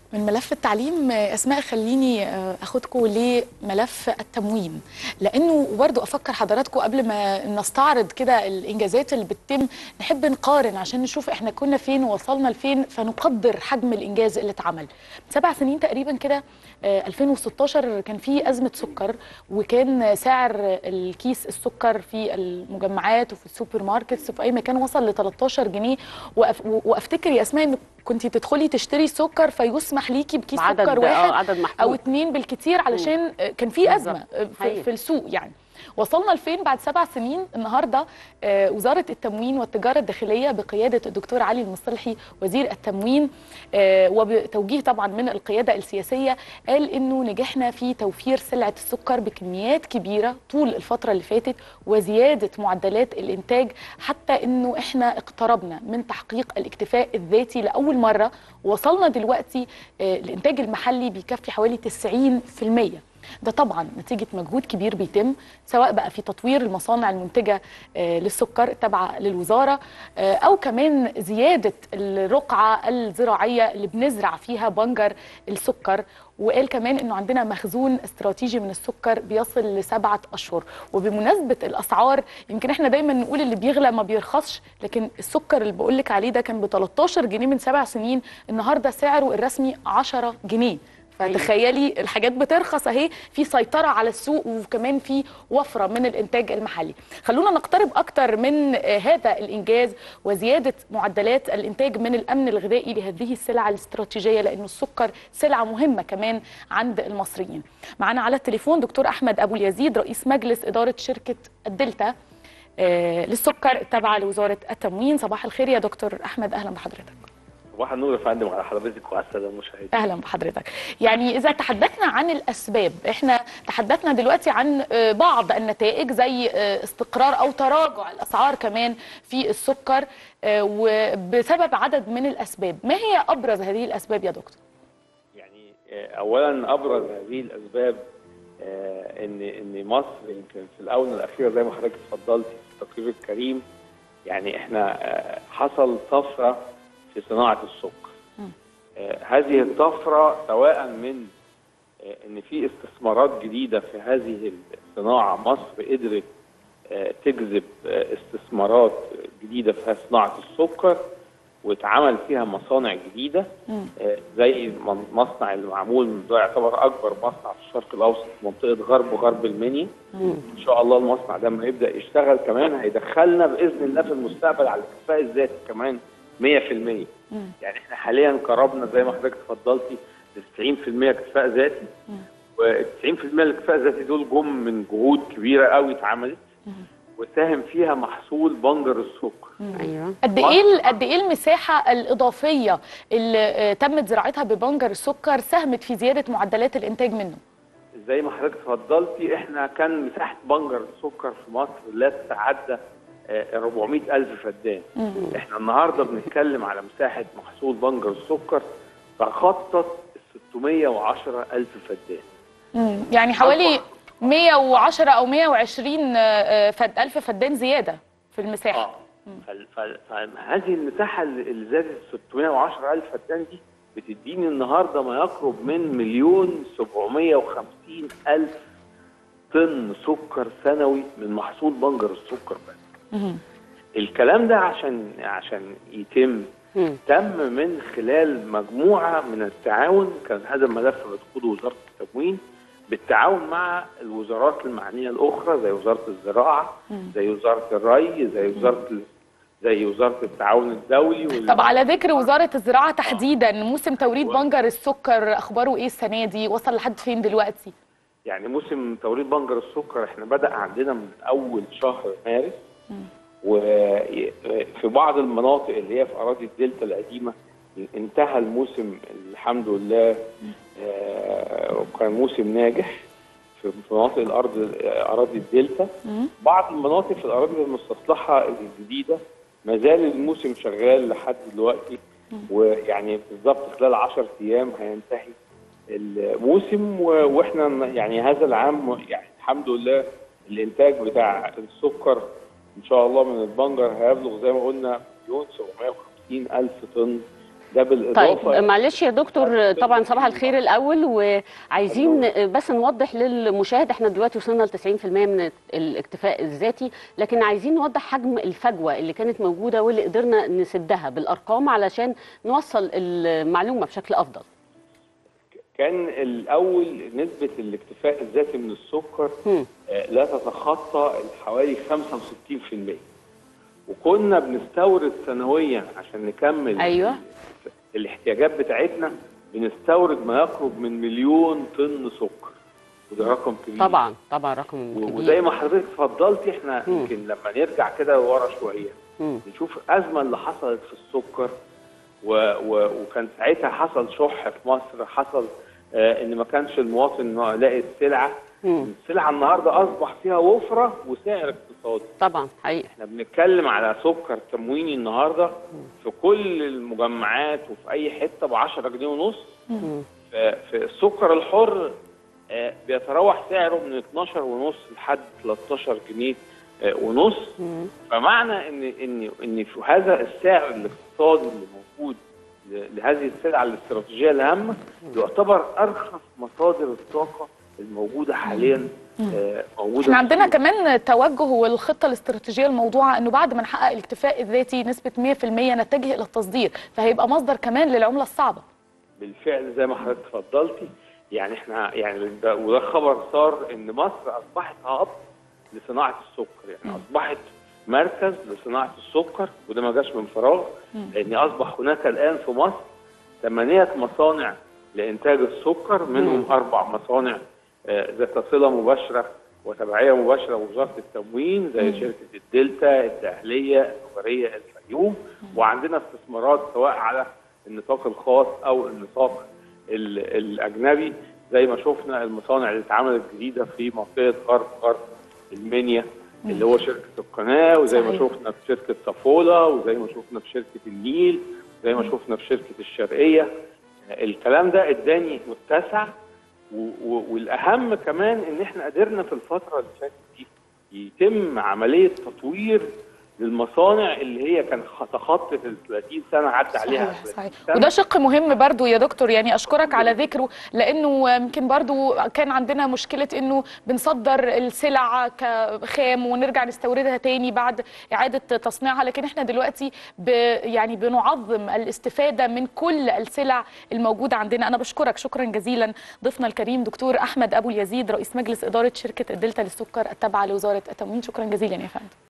من ملف التعليم اسماء خليني اخدكم لملف التموين لانه برضو افكر حضراتكم قبل ما نستعرض كده الانجازات اللي بتتم نحب نقارن عشان نشوف احنا كنا فين ووصلنا لفين فنقدر حجم الانجاز اللي اتعمل سبع سنين تقريبا كده 2016 كان في ازمه سكر وكان سعر الكيس السكر في المجمعات وفي السوبر ماركتس وفي اي مكان وصل ل 13 جنيه وأف وافتكر يا اسماء ان كنت تدخلي تشتري سكر فيسمح ليكي بكيس بعدد سكر آه، واحد عدد محدود. او اتنين بالكتير علشان كان في ازمه في, حقيقي. في السوق يعني وصلنا لفين بعد سبع سنين النهارده آه، وزاره التموين والتجاره الداخليه بقياده الدكتور علي المصلحي وزير التموين آه، وبتوجيه طبعا من القياده السياسيه قال انه نجحنا في توفير سلعه السكر بكميات كبيره طول الفتره اللي فاتت وزياده معدلات الانتاج حتى انه احنا اقتربنا من تحقيق الاكتفاء الذاتي لاول مره وصلنا دلوقتي آه، الانتاج المحلي بيكفي حوالي 90% ده طبعا نتيجة مجهود كبير بيتم سواء بقى في تطوير المصانع المنتجة آه، للسكر التابعة للوزارة آه، أو كمان زيادة الرقعة الزراعية اللي بنزرع فيها بنجر السكر وقال كمان انه عندنا مخزون استراتيجي من السكر بيصل لسبعه اشهر وبمناسبه الاسعار يمكن احنا دايما نقول اللي بيغلى ما بيرخصش لكن السكر اللي بقول لك عليه ده كان ب 13 جنيه من سبع سنين النهارده سعره الرسمي 10 جنيه فتخيلي الحاجات بترخص اهي في سيطره على السوق وكمان في وفره من الانتاج المحلي خلونا نقترب اكتر من آه، هذا الانجاز وزياده معدلات الانتاج من الامن الغذائي لهذه السلع الاستراتيجيه لانه السكر سلعه مهمه كمان عند المصريين معانا على التليفون دكتور احمد ابو اليزيد رئيس مجلس اداره شركه الدلتا آه، للسكر التابعه لوزاره التموين صباح الخير يا دكتور احمد اهلا بحضرتك صباح النور يا فندم على حضرتك وعلى الساده المشاهدين اهلا بحضرتك يعني اذا تحدثنا عن الاسباب احنا تحدثنا دلوقتي عن آه، بعض النتائج زي آه، استقرار او تراجع الاسعار كمان في السكر آه، وبسبب عدد من الاسباب ما هي ابرز هذه الاسباب يا دكتور يعني آه، اولا ابرز هذه الاسباب آه، ان ان مصر يمكن في الاونه الاخيره زي ما حضرتك اتفضلتي في التقرير الكريم يعني احنا آه، حصل طفره في صناعه السكر آه، هذه الطفره سواء من آه، ان في استثمارات جديده في هذه الصناعه مصر قدرت آه، تجذب آه، استثمارات جديده في صناعه السكر واتعمل فيها مصانع جديده آه، زي من- مصنع اللي معمول ده يعتبر اكبر مصنع في الشرق الاوسط في منطقه غرب وغرب المنيا ان شاء الله المصنع ده لما يبدا يشتغل كمان هيدخلنا باذن الله في المستقبل على الاكتفاء الذاتي كمان 100% يعني احنا حاليا قربنا زي ما حضرتك اتفضلتي ل 90% اكتفاء ذاتي و90% الاكتفاء الذاتي دول جم من جهود كبيره قوي اتعملت وساهم فيها محصول بنجر السكر ايوه قد ايه قد ايه المساحه الاضافيه اللي آه، تمت زراعتها ببنجر السكر ساهمت في زياده معدلات الانتاج منه زي ما حضرتك اتفضلتي احنا كان مساحه بنجر السكر في مصر لا تتعدى آه، 400 ألف فدان احنا النهارده بنتكلم على مساحه محصول بنجر السكر تخطط 610 ألف فدان مم. يعني حوالي 110 او 120 آه، آه، فد الف فدان زياده في المساحه اه فال- فال- فهذه المساحه اللي اللي زادت 610 ألف فدان دي بتديني النهارده ما يقرب من مليون 750 ألف طن سكر سنوي من محصول بنجر السكر بس الكلام ده عشان عشان يتم مم. تم من خلال مجموعه من التعاون كان هذا الملف بتقوده وزاره التموين بالتعاون مع الوزارات المعنيه الاخرى زي وزاره الزراعه زي وزاره الري زي وزاره ال- زي وزاره التعاون الدولي وال- طب على ذكر وزاره الزراعه تحديدا موسم توريد بنجر السكر اخباره ايه السنه دي وصل لحد فين دلوقتي يعني موسم توريد بنجر السكر احنا بدأ عندنا من أول شهر مارس وفي بعض المناطق اللي هي في أراضي الدلتا القديمة انتهى الموسم الحمد لله آه، وكان موسم ناجح في في مناطق الأرض أراضي الدلتا بعض المناطق في الأراضي المستصلحة الجديدة ما زال الموسم شغال لحد دلوقتي ويعني بالظبط خلال 10 أيام هينتهي الموسم و- واحنا ن- يعني هذا العام يعني الحمد لله الانتاج بتاع السكر ان شاء الله من البنجر هيبلغ زي ما قلنا مليون 750 الف طن ده بالاضافه طيب معلش يا دكتور طبعا صباح الخير الاول وعايزين بس نوضح للمشاهد احنا دلوقتي وصلنا ل 90% من الاكتفاء الذاتي لكن عايزين نوضح حجم الفجوه اللي كانت موجوده واللي قدرنا نسدها بالارقام علشان نوصل المعلومه بشكل افضل. كان الاول نسبه الاكتفاء الذاتي من السكر مم. آه، لا تتخطى حوالي 65% وكنا بنستورد سنويا عشان نكمل أيوة. الاحتياجات بتاعتنا بنستورد ما يقرب من مليون طن سكر وده رقم كبير طبعا طبعا رقم و- كبير وزي ما حضرتك اتفضلتي احنا مم. يمكن لما نرجع كده ورا شويه مم. نشوف الازمه اللي حصلت في السكر و و وكان ساعتها حصل شح في مصر حصل آه ان ما كانش المواطن إنه يلاقي السلعه مم. السلعه النهارده اصبح فيها وفره وسعر اقتصادي طبعا حقيقي احنا بنتكلم على سكر تمويني النهارده في كل المجمعات وفي اي حته ب 10 جنيه ونص مم. ف- في السكر الحر آه، بيتراوح سعره من 12 ونص لحد 13 جنيه آه، ونص مم. فمعنى ان ان ان في هذا السعر الاقتصادي اللي موجود ل- لهذه السلعه الاستراتيجيه الهامه يعتبر ارخص مصادر الطاقه الموجوده حاليا آه، موجوده احنا في عندنا السوق. كمان توجه والخطه الاستراتيجيه الموضوعه انه بعد ما نحقق الاكتفاء الذاتي نسبه 100% نتجه الى التصدير فهيبقى مصدر كمان للعمله الصعبه بالفعل زي ما حضرتك اتفضلتي يعني احنا يعني ده وده خبر صار ان مصر اصبحت هاب لصناعه السكر يعني اصبحت مركز لصناعه السكر وده ما جاش من فراغ لان اصبح هناك الان في مصر ثمانيه مصانع لانتاج السكر منهم اربع مصانع آه، ذات صله مباشره وتبعيه مباشره بوزاره التموين زي شركه الدلتا الدهليه النجاريه الفيوم وعندنا استثمارات سواء على النطاق الخاص او النطاق ال- الاجنبي زي ما شفنا المصانع اللي اتعملت جديده في منطقه غرب غرب المنيا اللي هو شركه القناه وزي ما صحيح. شفنا في شركه صافولا وزي ما شفنا في شركه النيل وزي ما شفنا في شركه الشرقيه الكلام ده اداني متسع و- و- والاهم كمان ان احنا قدرنا في الفتره اللي فاتت دي يتم عمليه تطوير للمصانع اللي هي كان تخطت ال 30 سنه عدى عليها صحيح 30 صحيح سنة. وده شق مهم برضو يا دكتور يعني اشكرك على ذكره لانه يمكن برضو كان عندنا مشكله انه بنصدر السلع كخام ونرجع نستوردها تاني بعد اعاده تصنيعها لكن احنا دلوقتي ب يعني بنعظم الاستفاده من كل السلع الموجوده عندنا انا بشكرك شكرا جزيلا ضيفنا الكريم دكتور احمد ابو اليزيد رئيس مجلس اداره شركه الدلتا للسكر التابعه لوزاره التموين شكرا جزيلا يا فندم